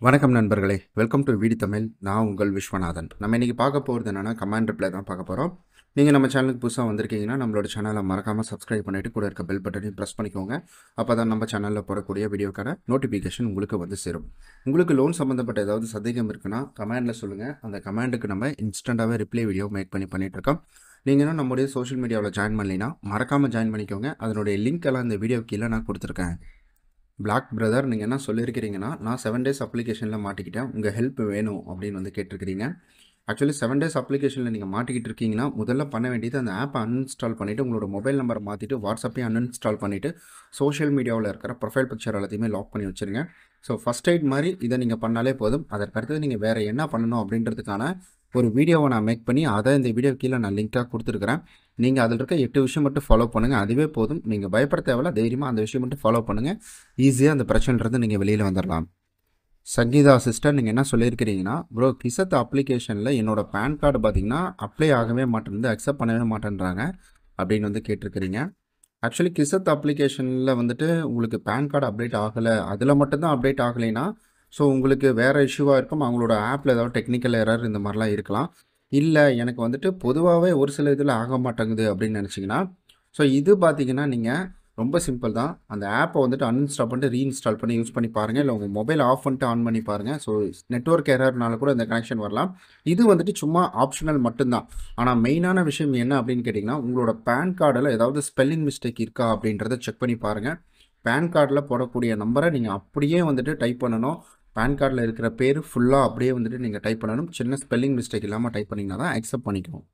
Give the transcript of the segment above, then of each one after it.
வணக்கம் நண்பர்களே welcome to வீடி Tamil நான் உங்கள் விஸ்வநாதன் நம்ம இன்றைக்கி பார்க்க போகிறது என்னென்னா கமாண்ட் ரிப்ளை தான் பார்க்க போகிறோம் நீங்கள் நம்ம சேனலுக்கு புதுசாக வந்திருக்கீங்கன்னா நம்மளோட சேனலை மறக்காமல் சப்ஸ்கிரைப் பண்ணிவிட்டு கூட இருக்க பெல் பட்டனையும் ப்ரெஸ் பண்ணிக்கோங்க அப்போ தான் நம்ம சேனலில் போடக்கூடிய வீடியோக்கான நோட்டிஃபிகேஷன் உங்களுக்கு வந்து சேரும் உங்களுக்கு லோன் சம்மந்தப்பட்ட ஏதாவது சந்தேகம் இருக்குன்னா கமெண்டில் சொல்லுங்கள் அந்த கமெண்ட்டுக்கு நம்ம இன்ஸ்டண்ட்டாகவே ரிப்ளை வீடியோ மேக் பண்ணி பண்ணிகிட்ருக்கோம் நீங்கள் இன்னும் நம்முடைய சோஷியல் மீடியாவில் ஜாயின் பண்ணலைன்னா மறக்காமல் ஜாயின் பண்ணிக்கோங்க அதனுடைய லிங்க் எல்லாம் இந்த வீடியோ கீழே நான் கொடுத்துருக்கேன் பிளாக் பிரதர் நீங்கள் என்ன சொல்லியிருக்கிறீங்கன்னா நான் செவன் டேஸ் அப்ளிகேஷனில் மாட்டிக்கிட்டேன் உங்கள் ஹெல்ப் வேணும் அப்படின்னு வந்து கேட்டிருக்கிறீங்க ஆக்சுவலி செவன் டேஸ் அப்ளிகேஷனில் நீங்கள் மாட்டிக்கிட்டு இருக்கீங்கன்னா முதல்ல பண்ண வேண்டியது அந்த ஆப்பை அன்இன்ஸ்டால் பண்ணிவிட்டு உங்களோட மொபைல் நம்பரை மாற்றிட்டு வாட்ஸ்அப்பையும் அன்இன்ஸ்டால் பண்ணிவிட்டு சோஷியல் மீடியாவில் இருக்கிற ப்ரொஃபைல் பிக்சர் எல்லாத்தையுமே லாக் பண்ணி வச்சுருங்க ஸோ ஃபஸ்ட் எய்ட் மாதிரி இதை நீங்கள் பண்ணாலே போதும் அதற்கடுத்து நீங்கள் வேறு என்ன பண்ணணும் அப்படின்றதுக்கான ஒரு வீடியோவை நான் மேக் பண்ணி அதை இந்த வீடியோ கீழே நான் லிங்காக கொடுத்துருக்குறேன் நீங்கள் அதில் இருக்க எட்டு விஷயம் மட்டும் ஃபாலோ பண்ணுங்கள் அதுவே போதும் நீங்கள் பயப்பட தேவையில்ல தைரியமாக அந்த விஷயம் மட்டும் ஃபாலோ பண்ணுங்கள் ஈஸியாக அந்த பிரச்சனைலேருந்து நீங்கள் வெளியில் வந்துடலாம் சங்கீதா சிஸ்டர் நீங்கள் என்ன சொல்லியிருக்கிறீங்கன்னா ப்ரோ கிசத் அப்ளிகேஷனில் என்னோடய பேன் கார்டு பார்த்தீங்கன்னா அப்ளை ஆகவே மாட்டேன் அக்செப்ட் பண்ணவே மாட்டேன்றாங்க அப்படின்னு வந்து கேட்டிருக்கிறீங்க ஆக்சுவலி கிசத் அப்ளிகேஷனில் வந்துட்டு உங்களுக்கு பேன் கார்டு அப்டேட் ஆகலை அதில் மட்டும்தான் அப்டேட் ஆகலைன்னா ஸோ உங்களுக்கு வேறு இஷ்யூவாக இருக்கும் அவங்களோட ஆப்பில் ஏதாவது டெக்னிக்கல் எரர் இந்த மாதிரிலாம் இருக்கலாம் இல்லை எனக்கு வந்துட்டு பொதுவாகவே ஒரு சில இதில் ஆக மாட்டேங்குது அப்படின்னு நினச்சிங்கன்னா ஸோ இது பார்த்தீங்கன்னா நீங்கள் ரொம்ப சிம்பிள் தான் அந்த ஆப்பை வந்துட்டு அன்இன்ஸ்டால் பண்ணிட்டு ரீஇன்ஸ்டால் பண்ணி யூஸ் பண்ணி பாருங்கள் இல்லை உங்கள் மொபைல் ஆஃப் பண்ணிட்டு ஆன் பண்ணி பாருங்கள் ஸோ நெட்ஒர்க் எரர்னால கூட இந்த கனெக்ஷன் வரலாம் இது வந்துட்டு சும்மா ஆப்ஷனல் மட்டும்தான் ஆனால் மெயினான விஷயம் என்ன அப்படின்னு கேட்டிங்கன்னா உங்களோட பேன் கார்டில் ஏதாவது ஸ்பெல்லிங் மிஸ்டேக் இருக்கா அப்படின்றத செக் பண்ணி பாருங்கள் பேன் கார்டில் போடக்கூடிய நம்பரை நீங்கள் அப்படியே வந்துட்டு டைப் பண்ணணும் பேன் கார்டில் இருக்கிற பேர் ஃபுல்லாக அப்படியே வந்துட்டு நீங்கள் டைப் பண்ணணும் சின்ன ஸ்பெல்லிங் மிஸ்டேக் இல்லாமல் டைப் பண்ணிங்கன்னா தான் அக்செப்ட் பண்ணிக்கணும்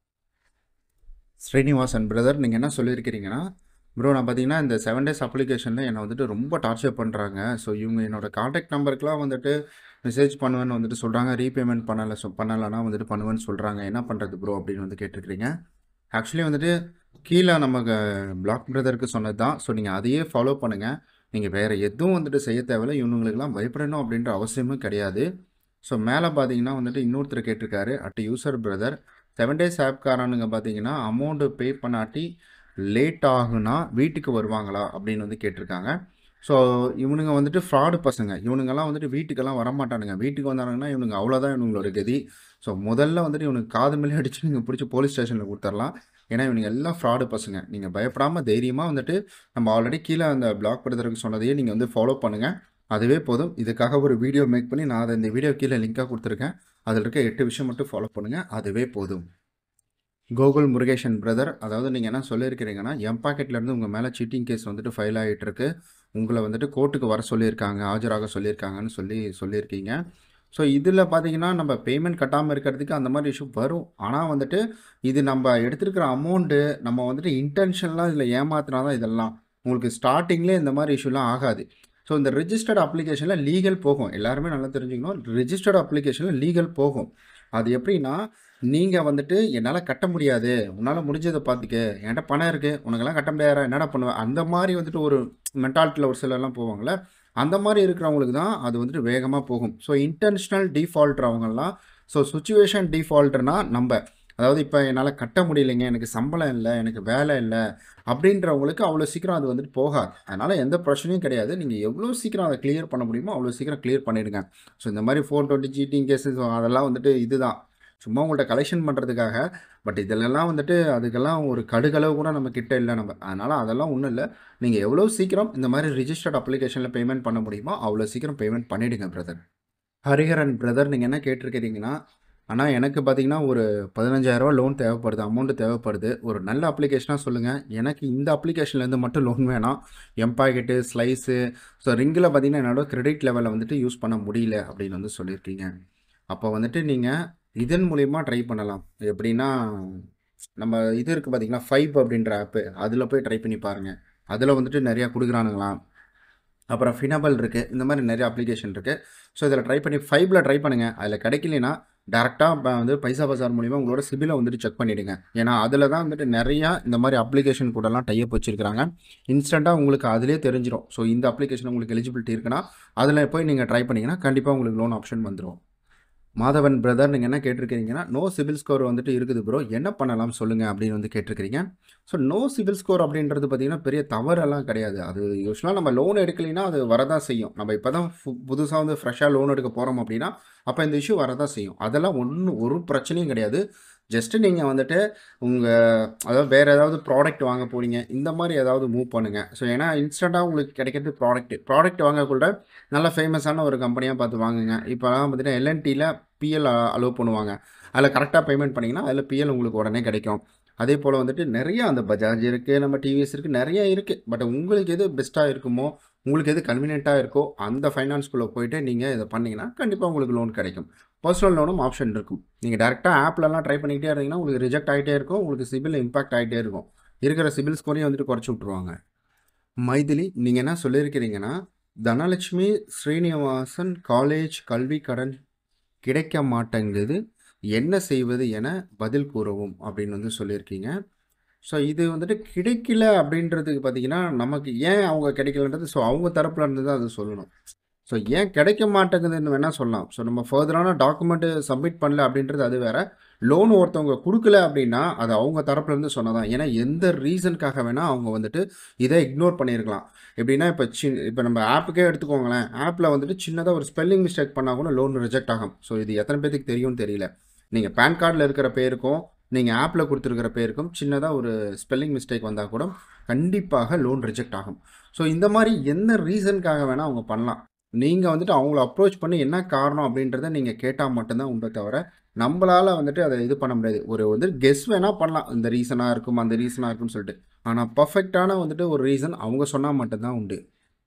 ஸ்ரீனிவாசன் பிரதர் நீங்கள் என்ன சொல்லியிருக்கிறீங்கன்னா ப்ரோ நான் பார்த்தீங்கன்னா இந்த செவன் டேஸ் அப்ளிகேஷனில் என்னை வந்துட்டு ரொம்ப டார்ச்சர் பண்ணுறாங்க ஸோ இவங்க என்னோடய காண்டாக்ட் நம்பருக்குலாம் வந்துட்டு மெசேஜ் பண்ணுவேன்னு வந்துட்டு சொல்கிறாங்க ரீபேமெண்ட் பண்ணலை ஸோ பண்ணலைன்னா வந்துட்டு பண்ணுவேன்னு சொல்கிறாங்க என்ன பண்ணுறது ப்ரோ அப்படின்னு வந்து கேட்டிருக்கிறீங்க ஆக்சுவலி வந்துட்டு கீழே நமக்கு பிளாக் பிரதருக்கு சொன்னது தான் ஸோ நீங்கள் அதையே ஃபாலோ பண்ணுங்கள் நீங்கள் வேறு எதுவும் வந்துட்டு செய்ய தேவையில்ல இவனுங்களுக்கெல்லாம் பயப்படணும் அப்படின்ற அவசியமும் கிடையாது ஸோ மேலே பார்த்தீங்கன்னா வந்துட்டு இன்னொருத்தர் கேட்டிருக்காரு at user brother seven days ஆப்காரனுங்க பார்த்தீங்கன்னா அமௌண்ட்டு பே பண்ணாட்டி லேட் ஆகுனா வீட்டுக்கு வருவாங்களா அப்படின்னு வந்து கேட்டிருக்காங்க ஸோ இவனுங்க வந்துட்டு ஃப்ராடு பசங்க இவனுங்கெல்லாம் வந்துட்டு வீட்டுக்கெல்லாம் வரமாட்டானுங்க வீட்டுக்கு வந்தானுங்கன்னா இவனுங்க அவ்வளோதான் இவங்களோட கதி ஸோ முதல்ல வந்துட்டு இவனுக்கு காது மேலே அடித்து நீங்கள் பிடிச்சி போலீஸ் ஸ்டேஷனில் கொடுத்துர்லாம் ஏன்னா இவனுங்க எல்லாம் ஃப்ராடு பசங்க நீங்கள் பயப்படாமல் தைரியமாக வந்துட்டு நம்ம ஆல்ரெடி கீழே அந்த பிளாக் படுத்துறதுக்கு சொன்னதையே நீங்கள் வந்து ஃபாலோ பண்ணுங்கள் அதுவே போதும் இதுக்காக ஒரு வீடியோ மேக் பண்ணி நான் அதை இந்த வீடியோ கீழே லிங்காக கொடுத்துருக்கேன் அதில் இருக்க எட்டு விஷயம் மட்டும் ஃபாலோ பண்ணுங்கள் அதுவே போதும் கோகுல் முருகேஷன் பிரதர் அதாவது நீங்கள் என்ன சொல்லியிருக்கிறீங்கன்னா எம் பாக்கெட்லேருந்து உங்கள் மேலே சீட்டிங் கேஸ் வந்துட்டு ஃபைல் ஆகிட்டுருக்கு உங்களை வந்துட்டு கோர்ட்டுக்கு வர சொல்லியிருக்காங்க ஆஜராக சொல்லியிருக்காங்கன்னு சொல்லி சொல்லியிருக்கீங்க ஸோ இதில் பார்த்தீங்கன்னா நம்ம பேமெண்ட் கட்டாமல் இருக்கிறதுக்கு அந்த மாதிரி இஷ்யூ வரும் ஆனால் வந்துட்டு இது நம்ம எடுத்துருக்கிற அமௌண்ட்டு நம்ம வந்துட்டு இன்டென்ஷன்லாம் இதில் ஏமாத்தினா தான் இதெல்லாம் உங்களுக்கு ஸ்டார்டிங்லேயே இந்த மாதிரி இஷ்யூலாம் ஆகாது ஸோ இந்த ரிஜிஸ்டர்ட் அப்ளிகேஷனில் லீகல் போகும் எல்லாருமே நல்லா தெரிஞ்சுக்கணும் ரிஜிஸ்டர்ட் அப்ளிகேஷனில் லீகல் போகும் அது எப்படின்னா நீங்கள் வந்துட்டு என்னால் கட்ட முடியாது உன்னால் முடிஞ்சதை பார்த்துக்க என்கிட்ட பணம் இருக்குது உனக்கெல்லாம் கட்ட முடியாதா என்னடா பண்ணுவேன் அந்த மாதிரி வந்துட்டு ஒரு மென்டாலிட்டியில் ஒரு சிலர்லாம் போவாங்களே அந்த மாதிரி இருக்கிறவங்களுக்கு தான் அது வந்துட்டு வேகமாக போகும் ஸோ இன்டென்ஷனல் டிஃபால்ட்ரு அவங்கெல்லாம் ஸோ சுச்சுவேஷன் டிஃபால்ட்னா நம்ம அதாவது இப்போ என்னால் கட்ட முடியலைங்க எனக்கு சம்பளம் இல்லை எனக்கு வேலை இல்லை அப்படின்றவங்களுக்கு அவ்வளோ சீக்கிரம் அது வந்துட்டு போகாது அதனால் எந்த பிரச்சனையும் கிடையாது நீங்கள் எவ்வளோ சீக்கிரம் அதை கிளியர் பண்ண முடியுமோ அவ்வளோ சீக்கிரம் கிளியர் பண்ணிடுங்க ஸோ இந்த மாதிரி ஃபோர் டுவெண்ட்டி சீட்டிங் கேஸஸ் அதெல்லாம் வந்துட்டு இதுதான் சும்மா உங்கள்கிட்ட கலெக்ஷன் பண்ணுறதுக்காக பட் இதிலெல்லாம் வந்துட்டு அதுக்கெல்லாம் ஒரு கடுகளவு கூட நம்ம கிட்ட இல்லை நம்ம அதனால் அதெல்லாம் ஒன்றும் இல்லை நீங்கள் எவ்வளோ சீக்கிரம் இந்த மாதிரி ரிஜிஸ்டர்ட் அப்ளிகேஷனில் பேமெண்ட் பண்ண முடியுமோ அவ்வளோ சீக்கிரம் பேமெண்ட் பண்ணிவிடுங்க பிரதர் ஹரிஹரன் பிரதர் நீங்கள் என்ன கேட்டிருக்கிறீங்கன்னா ஆனால் எனக்கு பார்த்தீங்கன்னா ஒரு பதினஞ்சாயிரரூவா லோன் தேவைப்படுது அமௌண்ட்டு தேவைப்படுது ஒரு நல்ல அப்ளிகேஷனாக சொல்லுங்கள் எனக்கு இந்த அப்ளிகேஷன்லேருந்து மட்டும் லோன் வேணாம் எம்பாக்கெட்டு ஸ்லைஸு ஸோ ரிங்கில் பார்த்தீங்கன்னா என்னோட கிரெடிட் லெவலில் வந்துட்டு யூஸ் பண்ண முடியல அப்படின்னு வந்து சொல்லியிருக்கீங்க அப்போ வந்துட்டு நீங்கள் இதன் மூலிமா ட்ரை பண்ணலாம் எப்படின்னா நம்ம இது இருக்குது பார்த்தீங்களா ஃபைவ் அப்படின்ற ஆப்பு அதில் போய் ட்ரை பண்ணி பாருங்கள் அதில் வந்துட்டு நிறையா கொடுக்குறானுங்களாம் அப்புறம் ஃபினபல் இருக்குது இந்த மாதிரி நிறைய அப்ளிகேஷன் இருக்குது ஸோ இதில் ட்ரை பண்ணி ஃபைவ்ல ட்ரை பண்ணுங்கள் அதில் கிடைக்கலனா டேரெக்டாக வந்து பைசா பசார் மூலிமா உங்களோட சிபிலை வந்துட்டு செக் பண்ணிவிடுங்க ஏன்னா அதில் தான் வந்துட்டு நிறையா இந்த மாதிரி அப்ளிகேஷன் கூடலாம் டைப் வச்சுருக்காங்க இன்ஸ்டண்ட்டாக உங்களுக்கு அதிலே தெரிஞ்சிடும் ஸோ இந்த அப்ளிகேஷன் உங்களுக்கு எலிஜிபிலிட்டி இருக்குன்னா அதில் போய் நீங்கள் ட்ரை பண்ணிங்கன்னா கண்டிப்பாக உங்களுக்கு லோன் ஆப்ஷன் வந்துடும் மாதவன் பிரதர் நீங்கள் என்ன கேட்டிருக்கிறீங்கன்னா நோ சிபில் ஸ்கோர் வந்துட்டு இருக்குது ப்ரோ என்ன பண்ணலாம் சொல்லுங்கள் அப்படின்னு வந்து கேட்டிருக்கிறீங்க ஸோ நோ சிபில் ஸ்கோர் அப்படின்றது பார்த்தீங்கன்னா பெரிய தவறெல்லாம் கிடையாது அது யூஸ்வலாக நம்ம லோன் எடுக்கலைன்னா அது வரதான் செய்யும் நம்ம இப்போ தான் புதுசாக வந்து ஃப்ரெஷ்ஷாக லோன் எடுக்க போகிறோம் அப்படின்னா அப்போ இந்த இஷ்யூ வரதான் செய்யும் அதெல்லாம் ஒன்றும் ஒரு பிரச்சனையும் கிடையாது ஜஸ்ட்டு நீங்கள் வந்துட்டு உங்கள் அதாவது வேறு ஏதாவது ப்ராடக்ட் வாங்க போறீங்க இந்த மாதிரி ஏதாவது மூவ் பண்ணுங்கள் ஸோ ஏன்னா இன்ஸ்டண்ட்டாக உங்களுக்கு கிடைக்கிறது ப்ராடக்ட் ப்ராடக்ட் வாங்கக்கூட நல்ல ஃபேமஸான ஒரு கம்பெனியாக பார்த்து வாங்குங்க இப்போலாம் பார்த்தீங்கன்னா எல்என்டியில் பிஎல் அலோவ் பண்ணுவாங்க அதில் கரெக்டாக பேமெண்ட் பண்ணிங்கன்னா அதில் பிஎல் உங்களுக்கு உடனே கிடைக்கும் அதே போல் வந்துட்டு நிறைய அந்த பஜாஜ் இருக்குது நம்ம டிவிஎஸ் இருக்குது நிறைய இருக்குது பட் உங்களுக்கு எது பெஸ்ட்டாக இருக்குமோ உங்களுக்கு எது கன்வீனியண்ட்டாக இருக்கோ அந்த ஃபைனான்ஸ்குள்ளே போயிட்டு நீங்கள் இதை பண்ணிங்கன்னா கண்டிப்பாக உங்களுக்கு லோன் கிடைக்கும் பர்சனல் லோனும் ஆப்ஷன் இருக்கும் நீங்கள் டேரெக்டாக ஆப்லலாம் ட்ரை பண்ணிக்கிட்டே இருந்தீங்கன்னா உங்களுக்கு ரிஜெக்ட் ஆகிட்டே இருக்கும் உங்களுக்கு சிபில் இம்பாக்ட் ஆகிட்டே இருக்கும் இருக்கிற சிபில் ஸ்கோரையும் வந்துட்டு குறைச்சி விட்ருவாங்க மைதிலி நீங்கள் என்ன சொல்லியிருக்கிறீங்கன்னா தனலட்சுமி ஸ்ரீனிவாசன் காலேஜ் கல்வி கடன் கிடைக்க மாட்டேங்குது என்ன செய்வது என பதில் கூறவும் அப்படின்னு வந்து சொல்லியிருக்கீங்க ஸோ இது வந்துட்டு கிடைக்கல அப்படின்றதுக்கு பார்த்தீங்கன்னா நமக்கு ஏன் அவங்க கிடைக்கலன்றது ஸோ அவங்க தரப்புல இருந்து தான் அது சொல்லணும் ஸோ ஏன் கிடைக்க மாட்டேங்குதுன்னு வேணால் சொல்லலாம் ஸோ நம்ம ஃபர்தரான டாக்குமெண்ட்டு சப்மிட் பண்ணல அப்படின்றது அது வேற லோன் ஒருத்தவங்க கொடுக்கல அப்படின்னா அது அவங்க தரப்புல இருந்து சொன்னதான் ஏன்னா எந்த ரீசனுக்காக வேணால் அவங்க வந்துட்டு இதை இக்னோர் பண்ணியிருக்கலாம் எப்படின்னா இப்போ சி இப்போ நம்ம ஆப்புக்கே எடுத்துக்கோங்களேன் ஆப்பில் வந்துட்டு சின்னதாக ஒரு ஸ்பெல்லிங் மிஸ்டேக் பண்ணால் கூட லோன் ரிஜெக்ட் ஆகும் ஸோ இது எத்தனை பேத்துக்கு தெரியும்னு தெரியல நீங்கள் பேன் கார்டில் இருக்கிற பேருக்கும் நீங்கள் ஆப்பில் கொடுத்துருக்கிற பேருக்கும் சின்னதாக ஒரு ஸ்பெல்லிங் மிஸ்டேக் வந்தால் கூட கண்டிப்பாக லோன் ரிஜெக்ட் ஆகும் ஸோ இந்த மாதிரி என்ன ரீசனுக்காக வேணால் அவங்க பண்ணலாம் நீங்கள் வந்துட்டு அவங்கள அப்ரோச் பண்ணி என்ன காரணம் அப்படின்றத நீங்கள் கேட்டால் மட்டும்தான் உண்டை தவிர நம்மளால் வந்துட்டு அதை இது பண்ண முடியாது ஒரு வந்து கெஸ் வேணால் பண்ணலாம் இந்த ரீசனாக இருக்கும் அந்த ரீசனாக இருக்கும்னு சொல்லிட்டு ஆனால் பர்ஃபெக்டான வந்துட்டு ஒரு ரீசன் அவங்க சொன்னால் மட்டும்தான் உண்டு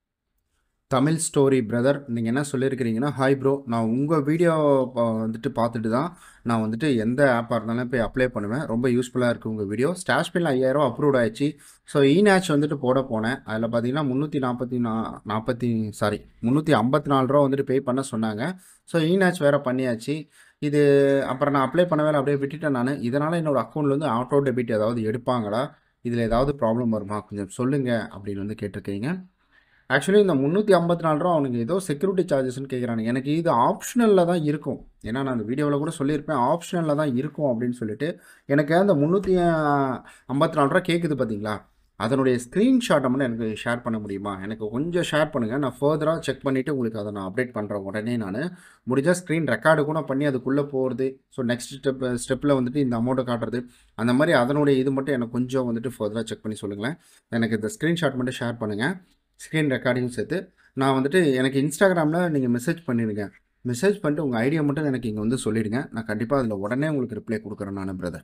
தமிழ் ஸ்டோரி பிரதர் நீங்கள் என்ன சொல்லியிருக்கிறீங்கன்னா ஹாய் ப்ரோ நான் உங்கள் வீடியோ வந்துட்டு பார்த்துட்டு தான் நான் வந்துட்டு எந்த ஆப்பாக இருந்தாலும் போய் அப்ளை பண்ணுவேன் ரொம்ப யூஸ்ஃபுல்லாக இருக்குது உங்கள் வீடியோ ஸ்டாஷ் பில் ஐயாயிரம் அப்ரூவ் ஆயிடுச்சு ஸோ இநேச் வந்துட்டு போட போனேன் அதில் பார்த்தீங்கன்னா முந்நூற்றி நாற்பத்தி நா நாற்பத்தி சாரி முந்நூற்றி ஐம்பத்தி நாலு ரூபா வந்துட்டு பே பண்ண சொன்னாங்க ஸோ இநேச் வேறு பண்ணியாச்சு இது அப்புறம் நான் அப்ளை பண்ணவே அப்படியே விட்டுட்டேன் நான் இதனால் என்னோடய அக்கௌண்ட்லேருந்து ஆட்டோ டெபிட் ஏதாவது எடுப்பாங்களா இதில் ஏதாவது ப்ராப்ளம் வருமா கொஞ்சம் சொல்லுங்கள் அப்படின்னு வந்து கேட்டிருக்கீங்க ஆக்சுவலி இந்த முந்நூற்றி ஐம்பத்தி நாலு ரூபா அவனுக்கு ஏதோ செக்யூரிட்டி சார்ஜஸ்ன்னு கேட்குறாங்க எனக்கு இது ஆப்ஷனலில் தான் இருக்கும் ஏன்னா நான் அந்த வீடியோவில் கூட சொல்லியிருப்பேன் ஆப்ஷனலில் தான் இருக்கும் அப்படின்னு சொல்லிட்டு எனக்கு அந்த முந்நூற்றி ஐம்பத்தி நாலு ரூபா கேட்குது பார்த்தீங்களா அதனுடைய ஸ்க்ரீன்ஷாட்டை மட்டும் எனக்கு ஷேர் பண்ண முடியுமா எனக்கு கொஞ்சம் ஷேர் பண்ணுங்கள் நான் ஃபர்தராக செக் பண்ணிவிட்டு உங்களுக்கு அதை நான் அப்டேட் பண்ணுறேன் உடனே நான் முடிஞ்சால் ஸ்க்ரீன் ரெக்கார்டு கூட பண்ணி அதுக்குள்ளே போகிறது ஸோ நெக்ஸ்ட் ஸ்டெப் ஸ்டெப்பில் வந்துட்டு இந்த அமௌண்ட்டை காட்டுறது அந்த மாதிரி அதனுடைய இது மட்டும் எனக்கு கொஞ்சம் வந்துட்டு ஃபர்தராக செக் பண்ணி சொல்லுங்களேன் எனக்கு இந்த ஸ்க்ரீன்ஷாட் மட்டும் ஷேர் பண்ணுங்கள் ஸ்க்ரீன் ரெக்கார்டிங் சேர்த்து நான் வந்துட்டு எனக்கு இன்ஸ்டாகிராமில் நீங்கள் மெசேஜ் பண்ணிடுங்க மெசேஜ் பண்ணிட்டு உங்கள் ஐடியா மட்டும் எனக்கு இங்கே வந்து சொல்லிவிடுங்க நான் கண்டிப்பாக அதில் உடனே உங்களுக்கு ரிப்ளை கொடுக்குறேன் நான் பிரதர்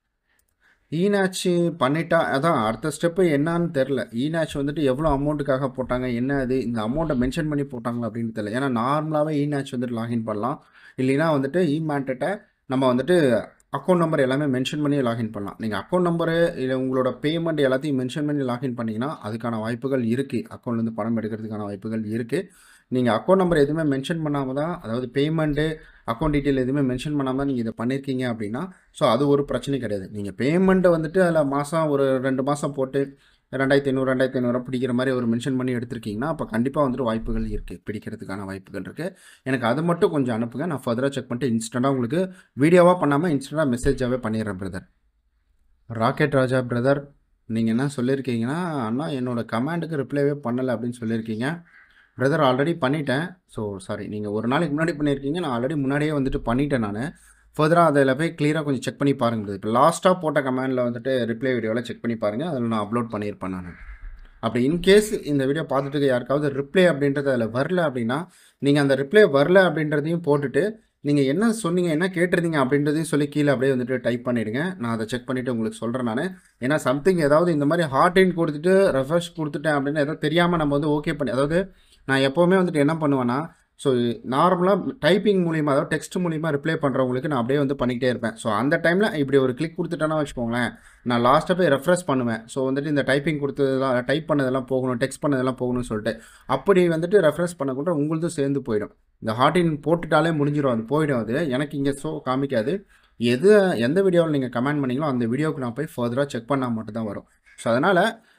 ஈனாச்சு பண்ணிட்டா அதான் அடுத்த ஸ்டெப்பு என்னான்னு தெரில ஈனாச் வந்துட்டு எவ்வளோ அமௌண்ட்டுக்காக போட்டாங்க என்ன அது இந்த அமௌண்ட்டை மென்ஷன் பண்ணி போட்டாங்களா அப்படின்னு தெரியல ஏன்னா நார்மலாகவே ஈனாச் வந்துட்டு லாகின் பண்ணலாம் இல்லைன்னா வந்துட்டு இமேண்ட்டை நம்ம வந்துட்டு அக்கௌண்ட் நம்பர் எல்லாமே மென்ஷன் பண்ணி லாகின் பண்ணலாம் நீங்கள் அக்கௌண்ட் நம்பரு இல்லை உங்களோட பேமெண்ட் எல்லாத்தையும் மென்ஷன் பண்ணி லாகின் பண்ணிங்கன்னா அதுக்கான வாய்ப்புகள் இருக்குது அக்கௌண்ட்லேருந்து பணம் எடுக்கிறதுக்கான வாய்ப்புகள் இருக்குது நீங்கள் அக்கௌண்ட் நம்பர் எதுவுமே மென்ஷன் பண்ணாமல் தான் அதாவது பேமெண்ட்டு அக்கௌண்ட் டீட்டெயில் எதுவுமே மென்ஷன் பண்ணாமல் நீங்கள் இதை பண்ணியிருக்கீங்க அப்படின்னா ஸோ அது ஒரு பிரச்சனை கிடையாது நீங்கள் பேமெண்ட்டை வந்துட்டு அதில் மாதம் ஒரு ரெண்டு மாதம் போட்டு ரெண்டாயிரத்தி ஐநூறு ரெண்டாயிரத்தி ஐநூறுரூவா பிடிக்கிற மாதிரி ஒரு மென்ஷன் பண்ணி எடுத்திருக்கீங்கன்னா அப்போ கண்டிப்பாக வந்துட்டு வாய்ப்புகள் இருக்குது பிடிக்கிறதுக்கான வாய்ப்புகள் இருக்குது எனக்கு அது மட்டும் கொஞ்சம் அனுப்புங்க நான் ஃபர்தராக செக் பண்ணிட்டு இன்ஸ்டண்ட்டாக உங்களுக்கு வீடியோவாக பண்ணாமல் இன்ஸ்டண்ட்டாக மெசேஜாகவே பண்ணிடுறேன் பிரதர் ராக்கெட் ராஜா பிரதர் நீங்கள் என்ன சொல்லியிருக்கீங்கன்னா அண்ணா என்னோடய கமெண்டுக்கு ரிப்ளைவே பண்ணலை அப்படின்னு சொல்லியிருக்கீங்க பிரதர் ஆல்ரெடி பண்ணிட்டேன் ஸோ சாரி நீங்கள் ஒரு நாளைக்கு முன்னாடி பண்ணியிருக்கீங்க நான் ஆல்ரெடி முன்னாடியே வந்துட்டு பண்ணிட்டேன் நான் ஃபர்தராக அதில் போய் கிளியராக கொஞ்சம் செக் பண்ணி பாருங்கள் இப்போ லாஸ்ட்டாக போட்ட கமெண்டில் வந்துட்டு ரிப்ளை வீடியோவில் செக் பண்ணி பாருங்கள் அதில் நான் அப்லோட் பண்ணியிருப்பேன் நான் அப்படி இன்கேஸ் இந்த வீடியோ பார்த்துட்டு இருக்க யாருக்காவது ரிப்ளை அப்படின்றது அதில் வரல அப்படின்னா நீங்கள் அந்த ரிப்ளை வரல அப்படின்றதையும் போட்டுட்டு நீங்கள் என்ன சொன்னீங்க என்ன கேட்டிருந்தீங்க அப்படின்றதையும் சொல்லி கீழே அப்படியே வந்துட்டு டைப் பண்ணிவிடுங்க நான் அதை செக் பண்ணிவிட்டு உங்களுக்கு சொல்கிறேன் நான் ஏன்னா சம்திங் ஏதாவது இந்த மாதிரி ஹார்ட் இன் கொடுத்துட்டு ரெஃப்ரெஷ் கொடுத்துட்டேன் அப்படின்னு ஏதாவது தெரியாமல் நம்ம வந்து ஓகே பண்ணி அதாவது நான் எப்போவுமே வந்துட்டு என்ன பண்ணுவேன்னா ஸோ நார்மலாக டைப்பிங் மூலிமா அதாவது டெக்ஸ்ட் மூலிமா ரிப்ளை பண்ணுறவங்களுக்கு நான் அப்படியே வந்து பண்ணிக்கிட்டே இருப்பேன் ஸோ அந்த டைமில் இப்படி ஒரு கிளிக் கொடுத்துட்டேன்னா வச்சுக்கோங்களேன் நான் லாஸ்ட்டாக போய் ரெஃப்ரெஷ் பண்ணுவேன் ஸோ வந்துட்டு இந்த டைப்பிங் கொடுத்ததெல்லாம் டைப் பண்ணதெல்லாம் போகணும் டெக்ஸ்ட் பண்ணதெல்லாம் போகணும்னு சொல்லிட்டு அப்படி வந்துட்டு ரெஃப்ரெஷ் பண்ணக்கூட உங்களுதும் சேர்ந்து போயிடும் இந்த ஹார்டின் போட்டுட்டாலே முடிஞ்சிடும் அது போயிடும் அது எனக்கு இங்கே ஸோ காமிக்காது எது எந்த வீடியோவில் நீங்கள் கமெண்ட் பண்ணீங்களோ அந்த வீடியோவுக்கு நான் போய் ஃபர்தராக செக் பண்ணால் மட்டும் தான் வரும் ஸோ அதனால்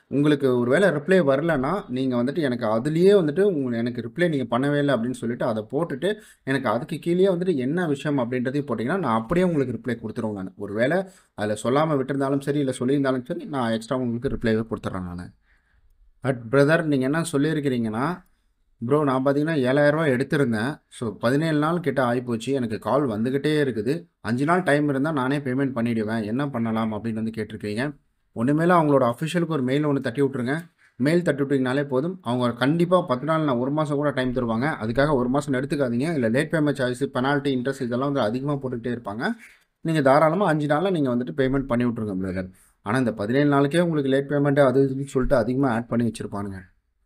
உங்களுக்கு ஒரு வேளை ரிப்ளை வரலன்னா நீங்கள் வந்துட்டு எனக்கு அதுலேயே வந்துட்டு உங்க எனக்கு ரிப்ளை நீங்கள் பண்ணவே இல்லை அப்படின்னு சொல்லிட்டு அதை போட்டுட்டு எனக்கு அதுக்கு கீழேயே வந்துட்டு என்ன விஷயம் அப்படின்றதையும் போட்டிங்கன்னா நான் அப்படியே உங்களுக்கு ரிப்ளை கொடுத்துருவேன் நான் ஒரு வேளை அதில் சொல்லாமல் விட்டிருந்தாலும் சரி இல்லை சொல்லியிருந்தாலும் சரி நான் எக்ஸ்ட்ரா உங்களுக்கு ரிப்ளைவே கொடுத்துட்றேன் நான் பட் பிரதர் நீங்கள் என்ன சொல்லியிருக்கிறீங்கன்னா ப்ரோ நான் பார்த்தீங்கன்னா ஏழாயிரரூவா எடுத்திருந்தேன் ஸோ பதினேழு நாள் கிட்ட ஆகிப்போச்சு எனக்கு கால் வந்துக்கிட்டே இருக்குது அஞ்சு நாள் டைம் இருந்தால் நானே பேமெண்ட் பண்ணிவிடுவேன் என்ன பண்ணலாம் அப்படின்னு வந்து கேட்டிருக்கீங்க ஒன்றுமேல அவங்களோட அஃபிஷியலுக்கு ஒரு மெயில் ஒன்று தட்டி விட்ருங்க மெயில் தட்டி விட்டிங்கனாலே போதும் அவங்க கண்டிப்பாக பத்து நாள் நான் ஒரு மாதம் கூட டைம் தருவாங்க அதுக்காக ஒரு மாதம் எடுத்துக்காதீங்க இல்லை late payment charges penalty interest இதெல்லாம் வந்து அதிகமாக போட்டுக்கிட்டே இருப்பாங்க நீங்கள் தாராளமாக அஞ்சு நாளில் நீங்கள் வந்துட்டு பேமெண்ட் பண்ணி விட்ருங்க பிரதர் ஆனால் இந்த பதினேழு நாளுக்கே உங்களுக்கு லேட் பேமெண்ட்டு அது இதுன்னு சொல்லிட்டு அதிகமாக ஆட் பண்ணி வச்சுருப்பானுங்க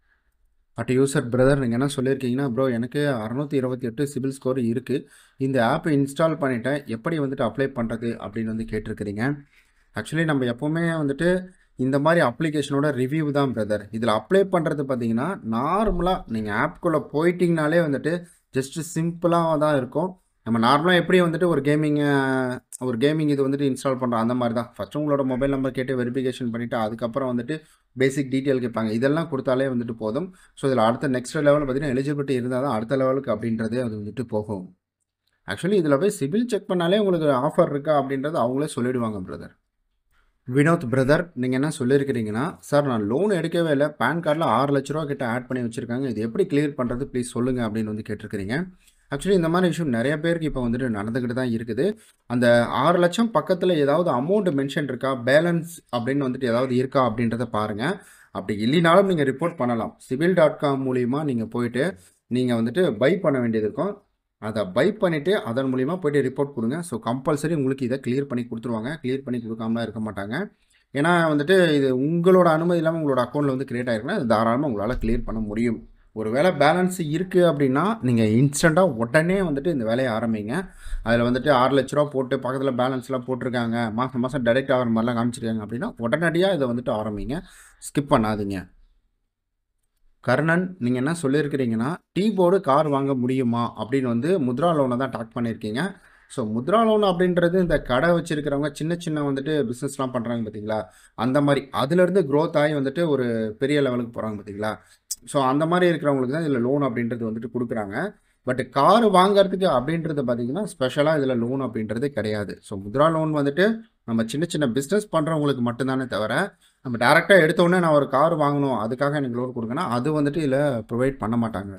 அட் யூசர் பிரதர் நீங்கள் என்ன சொல்லியிருக்கீங்கன்னா ப்ரோ எனக்கு அறநூற்றி இருபத்தி எட்டு சிபில் ஸ்கோர் இருக்குது இந்த ஆப்பை இன்ஸ்டால் பண்ணிட்டேன் எப்படி வந்துட்டு அப்ளை பண்ணுறது அப்படின்னு வந்து கேட்டிருக்கிறீங்க ஆக்சுவலி நம்ம எப்போவுமே வந்துட்டு இந்த மாதிரி அப்ளிகேஷனோட ரிவ்யூ தான் பிரதர் இதில் அப்ளை பண்ணுறது பார்த்தீங்கன்னா நார்மலாக நீங்கள் ஆப்குள்ளே போயிட்டிங்கனாலே வந்துட்டு ஜஸ்ட்டு சிம்பிளாக தான் இருக்கும் நம்ம நார்மலாக எப்படி வந்துட்டு ஒரு கேமிங் ஒரு கேமிங் இது வந்துட்டு இன்ஸ்டால் பண்ணுறோம் அந்த மாதிரி தான் ஃபஸ்ட்டு உங்களோட மொபைல் நம்பர் கேட்டு வெரிஃபிகேஷன் பண்ணிவிட்டு அதுக்கப்புறம் வந்துட்டு பேசிக் டீட்டெயில் கேட்பாங்க இதெல்லாம் கொடுத்தாலே வந்துட்டு போதும் ஸோ இதில் அடுத்த நெக்ஸ்ட் லெவல் பார்த்தீங்கன்னா எலிஜிபிலிட்டி இருந்தால் தான் அடுத்த லெவலுக்கு அப்படின்றதே அது வந்துட்டு போகும் ஆக்சுவலி இதில் போய் சிபில் செக் பண்ணாலே உங்களுக்கு ஆஃபர் இருக்கா அப்படின்றது அவங்களே சொல்லிடுவாங்க பிரதர் வினோத் பிரதர் நீங்கள் என்ன சொல்லியிருக்கிறீங்கன்னா சார் நான் லோன் எடுக்கவே இல்லை பேன் கார்டில் ஆறு லட்ச ரூபா கிட்ட ஆட் பண்ணி வச்சுருக்காங்க இது எப்படி கிளியர் பண்ணுறது ப்ளீஸ் சொல்லுங்கள் அப்படின்னு வந்து கேட்டிருக்கிறீங்க ஆக்சுவலி இந்த மாதிரி விஷயம் நிறைய பேருக்கு இப்போ வந்துட்டு நடந்துக்கிட்டு தான் இருக்குது அந்த ஆறு லட்சம் பக்கத்தில் ஏதாவது அமௌண்ட் மென்ஷன் இருக்கா பேலன்ஸ் அப்படின்னு வந்துட்டு ஏதாவது இருக்கா அப்படின்றத பாருங்கள் அப்படி இல்லைனாலும் நீங்கள் ரிப்போர்ட் பண்ணலாம் சிவில் டாட் காம் மூலிமா நீங்கள் போயிட்டு நீங்கள் வந்துட்டு பை பண்ண வேண்டியது இருக்கும் அதை பை பண்ணிவிட்டு அதன் மூலிமா போயிட்டு ரிப்போர்ட் கொடுங்க ஸோ கம்பல்சரி உங்களுக்கு இதை கிளியர் பண்ணி கொடுத்துருவாங்க கிளியர் பண்ணி கொடுக்காமலாம் இருக்க மாட்டாங்க ஏன்னா வந்துட்டு இது உங்களோட அனுமதி இல்லாமல் உங்களோட அக்கௌண்ட்டில் வந்து கிரியேட் ஆகிருக்குன்னா அது தாராளமாக உங்களால் கிளியர் பண்ண முடியும் ஒரு வேளை பேலன்ஸ் இருக்குது அப்படின்னா நீங்கள் இன்ஸ்டண்ட்டாக உடனே வந்துட்டு இந்த வேலையை ஆரம்பிங்க அதில் வந்துட்டு ஆறு லட்ச ரூபா போட்டு பக்கத்தில் பேலன்ஸ்லாம் போட்டிருக்காங்க மாதம் மாதம் டைரெக்ட் ஆகிற மாதிரிலாம் காமிச்சிருக்காங்க அப்படின்னா உடனடியாக இதை வந்துட்டு ஆரம்பிங்க ஸ்கிப் பண்ணாதீங்க கர்ணன் நீங்கள் என்ன சொல்லியிருக்கிறீங்கன்னா டீ போர்டு கார் வாங்க முடியுமா அப்படின்னு வந்து முத்ரா லோனை தான் டாக் பண்ணியிருக்கீங்க ஸோ முத்ரா லோன் அப்படின்றது இந்த கடை வச்சுருக்கிறவங்க சின்ன சின்ன வந்துட்டு பிஸ்னஸ்லாம் பண்ணுறாங்க பார்த்தீங்களா அந்த மாதிரி அதுலேருந்து க்ரோத் ஆகி வந்துட்டு ஒரு பெரிய லெவலுக்கு போகிறாங்க பார்த்தீங்களா ஸோ அந்த மாதிரி இருக்கிறவங்களுக்கு தான் இதில் லோன் அப்படின்றது வந்துட்டு கொடுக்குறாங்க பட் கார் வாங்குறதுக்கு அப்படின்றது பார்த்தீங்கன்னா ஸ்பெஷலாக இதில் லோன் அப்படின்றது கிடையாது ஸோ முத்ரா லோன் வந்துட்டு நம்ம சின்ன சின்ன பிஸ்னஸ் பண்ணுறவங்களுக்கு மட்டும்தானே தவிர நம்ம டேரெக்டாக எடுத்தோடனே நான் ஒரு கார் வாங்கணும் அதுக்காக எனக்கு லோன் கொடுங்கன்னா அது வந்துட்டு இதில் ப்ரொவைட் பண்ண மாட்டாங்க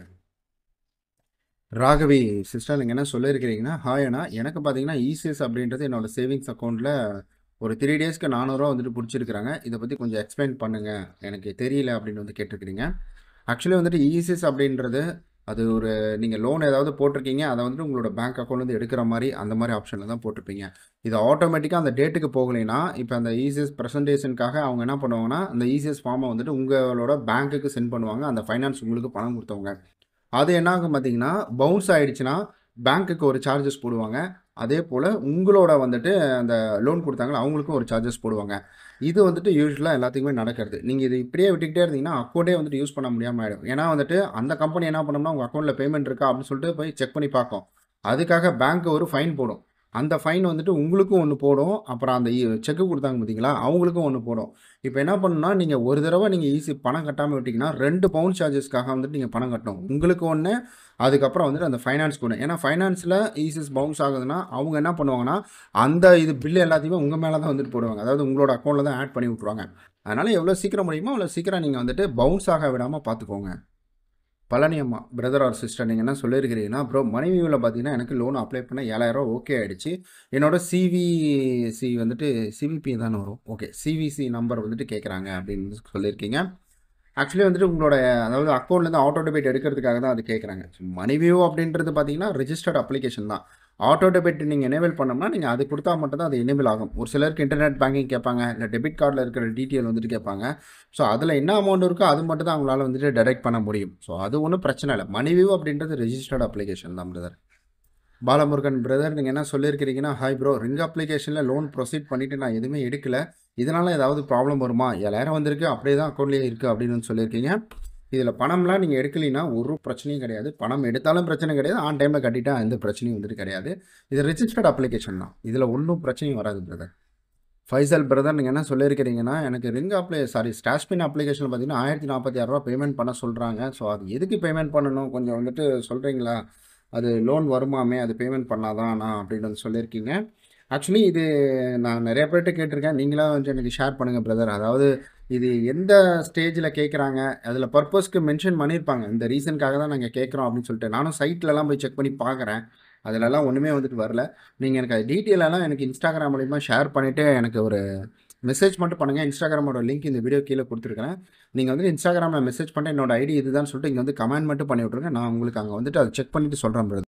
ராகவி சிஸ்டர் நீங்கள் என்ன சொல்லியிருக்கிறீங்கன்னா ஹாயனா எனக்கு பார்த்தீங்கன்னா இசிஎஸ் அப்படின்றது என்னோட சேவிங்ஸ் அக்கௌண்ட்டில் ஒரு த்ரீ டேஸ்க்கு நானூறுரூவா வந்துட்டு பிடிச்சிருக்கிறாங்க இதை பற்றி கொஞ்சம் எக்ஸ்பிளைன் பண்ணுங்கள் எனக்கு தெரியல அப்படின்னு வந்து கேட்டிருக்கிறீங்க ஆக்சுவலி வந்துட்டு இசிஎஸ் அப்படின்றது அது ஒரு நீங்கள் லோன் ஏதாவது போட்டிருக்கீங்க அதை வந்துட்டு உங்களோட பேங்க் அக்கௌண்ட்லேருந்து எடுக்கிற மாதிரி அந்த மாதிரி ஆப்ஷனில் தான் போட்டிருப்பீங்க இது ஆட்டோமேட்டிக்காக அந்த டேட்டுக்கு போகலைன்னா இப்போ அந்த இசிஎஸ் ப்ரெசன்டேஷனுக்காக அவங்க என்ன பண்ணுவாங்கன்னா அந்த இசிஎஸ் ஃபார்மை வந்துட்டு உங்களோட பேங்க்குக்கு சென்ட் பண்ணுவாங்க அந்த ஃபைனான்ஸ் உங்களுக்கு பணம் கொடுத்தவங்க அது என்ன ஆகும் பார்த்தீங்கன்னா பவுன்ஸ் ஆகிடுச்சுன்னா பேங்க்குக்கு ஒரு சார்ஜஸ் போடுவாங்க அதே போல் உங்களோட வந்துட்டு அந்த லோன் கொடுத்தாங்களா அவங்களுக்கும் ஒரு சார்ஜஸ் போடுவாங்க இது வந்துட்டு யூஸ்வலாக எல்லாத்துக்குமே நடக்கிறது நீங்கள் இது இப்படியே விட்டுக்கிட்டே இருந்தீங்கன்னா அக்கௌண்ட்டே வந்துட்டு யூஸ் பண்ண முடியாமல் ஆகிடும் ஏன்னா வந்துட்டு அந்த கம்பெனி என்ன பண்ணோம்னா உங்கள் அக்கௌண்ட்டில் பேமெண்ட் இருக்கா அப்படின்னு சொல்லிட்டு போய் செக் பண்ணி பார்க்கும் அதுக்காக பேங்க் ஒரு ஃபைன் போடும் அந்த ஃபைன் வந்துட்டு உங்களுக்கும் ஒன்று போடும் அப்புறம் அந்த செக்கு கொடுத்தாங்க பார்த்தீங்களா அவங்களுக்கும் ஒன்று போடும் இப்போ என்ன பண்ணணும்னா நீங்கள் ஒரு தடவை நீங்கள் ஈஸி பணம் கட்டாமல் விட்டிங்கன்னா ரெண்டு பவுண்ட் சார்ஜஸ்க்காக வந்துட்டு நீங்கள் பணம் கட்டணும் உங்களுக்கு ஒன்று அதுக்கப்புறம் வந்துட்டு அந்த ஃபைனான்ஸ்க்கு ஒன்று ஏன்னா ஃபைனான்ஸில் ஈஸிஸ் பவுன்ஸ் ஆகுதுன்னா அவங்க என்ன பண்ணுவாங்கன்னா அந்த இது பில்லு எல்லாத்தையுமே உங்கள் மேலே தான் வந்துட்டு போடுவாங்க அதாவது உங்களோட அக்கௌண்ட்டில் தான் ஆட் பண்ணி விட்ருவாங்க அதனால் எவ்வளோ சீக்கிரம் முடியுமோ அவ்வளோ சீக்கிரம் நீங்கள் வந்துட்டு பவுன்ஸ் ஆக விடாமல் பார்த்துக்கோங்க பழனி அம்மா பிரதர் ஆர் சிஸ்டர் நீங்கள் என்ன சொல்லியிருக்கிறீங்கன்னா ப்ரோ மனைவியில் பார்த்தீங்கன்னா எனக்கு லோன் அப்ளை பண்ண ஏழாயிரம் ஓகே ஆகிடுச்சு என்னோட சிவிசி வந்துட்டு சிவிபி தானே வரும் ஓகே சிவிசி நம்பர் வந்துட்டு கேட்குறாங்க அப்படின்னு சொல்லியிருக்கீங்க ஆக்சுவலி வந்துட்டு உங்களோட அதாவது அக்கௌண்ட்லேருந்து ஆட்டோ டெபிட் எடுக்கிறதுக்காக தான் அது கேட்குறாங்க மணிவியூ அப்படின்றது பார்த்தீங்கன்னா ரிஜிஸ்டர்ட் அப்ளிகேஷன் தான் ஆட்டோ டெபிட் நீங்கள் எனேபிள் பண்ணோம்னா நீங்கள் அது கொடுத்தா மட்டும் தான் அது எனேபிள் ஆகும் ஒரு சிலருக்கு இன்டர்நெட் பேங்கிங் கேட்பாங்க இல்லை டெபிட் கார்டில் இருக்கிற டீட்டெயில் வந்துட்டு கேட்பாங்க ஸோ அதில் என்ன அமௌண்ட் இருக்கோ அது மட்டும் தான் அவங்களால வந்துட்டு டெடெக்ட் பண்ண முடியும் ஸோ அது ஒன்றும் பிரச்சனை இல்லை மணிவியூ அப்படின்றது ரெஜிஸ்டர்ட் அப்ளிகேஷன் தான் பிரதர் பாலமுருகன் பிரதர் நீங்கள் என்ன சொல்லியிருக்கிறீங்கன்னா ஹாய் ப்ரோ ரிங் அப்ளிகேஷனில் லோன் ப்ரொசீட் பண்ணிவிட்டு நான் எதுவுமே எடுக்கலை இதனால் ஏதாவது ப்ராப்ளம் வருமா ஏழாயிரம் வந்திருக்கு அப்படியே தான் அக்கௌண்ட்லேயே இருக்குது அப்படின்னு சொல்லியிருக்கீங்க இதில் பணம்லாம் நீங்கள் எடுக்கலைன்னா ஒரு பிரச்சனையும் கிடையாது பணம் எடுத்தாலும் பிரச்சனை கிடையாது ஆன் டைமில் கட்டிட்டா எந்த பிரச்சனையும் வந்துட்டு கிடையாது இது ரிஜிஸ்டர்ட் அப்ளிகேஷன் தான் இதில் ஒன்றும் பிரச்சனையும் வராது பிரதர் ஃபைசல் பிரதர் நீங்கள் என்ன சொல்லியிருக்கிறீங்கன்னா, எனக்கு ரிங் அப்ளை சாரி ஸ்டாஷ்பின் அப்ளிகேஷன்ல பார்த்தீங்கன்னா, ரூ. 1046 பேமெண்ட் பண்ண சொல்றாங்க. ஸோ அது எதுக்கு பேமெண்ட் பண்ணணும்? கொஞ்சம் வந்துட்டு சொல்றீங்களா? அது லோன் வருமாமே, அது பேமெண்ட் பண்ணா தானா? அப்படின்னு வந்து சொல்லியிருக்கீங்க. ஆக்சுவலி இது நான் நெறைய பேர்ட்ட கேட்டுருக்கேன். நீங்களா கொஞ்சம் எனக்கு ஷேர் பண்ணுங்க பிரதர். அதாவது இது எந்த ஸ்டேஜ்ல கேட்குறாங்க? அதில பர்ப்பஸ்க்கு மென்ஷன் பண்ணியிருப்பாங்க. இந்த ரீசனுக்காக தான் நாங்க கேட்குறோம் அப்படின்னு சொல்லிட்டு. நானும் சைட்லலாம் போய் செக் பண்ணி பார்க்குறேன். அதுலலாம் ஒண்ணுமே வந்துட்டு வரல. நீங்க எனக்கு அது டீட்டெயில் எல்லாம் எனக்கு Instagram மூலியமா ஷேர் பண்ணிட்டு எனக்கு ஒரு மெசேஜ் மட்டும் பண்ணுங்க. Instagramஓட லிங்க் இந்த வீடியோ கீழ குடுத்துருக்கிறேன். நீங்க வந்து Instagramல மெசேஜ் பண்ணிட்டு என்னோட ஐடி இதுதான்னு சொல்லிட்டு இங்க வந்து கமெண்ட் மட்டும் பண்ணி விட்டுருங்க. நான் உங்களுக்கு அங்க வந்துட்டு அத செக் பண்ணிட்டு சொல்றேன் பிரதர்.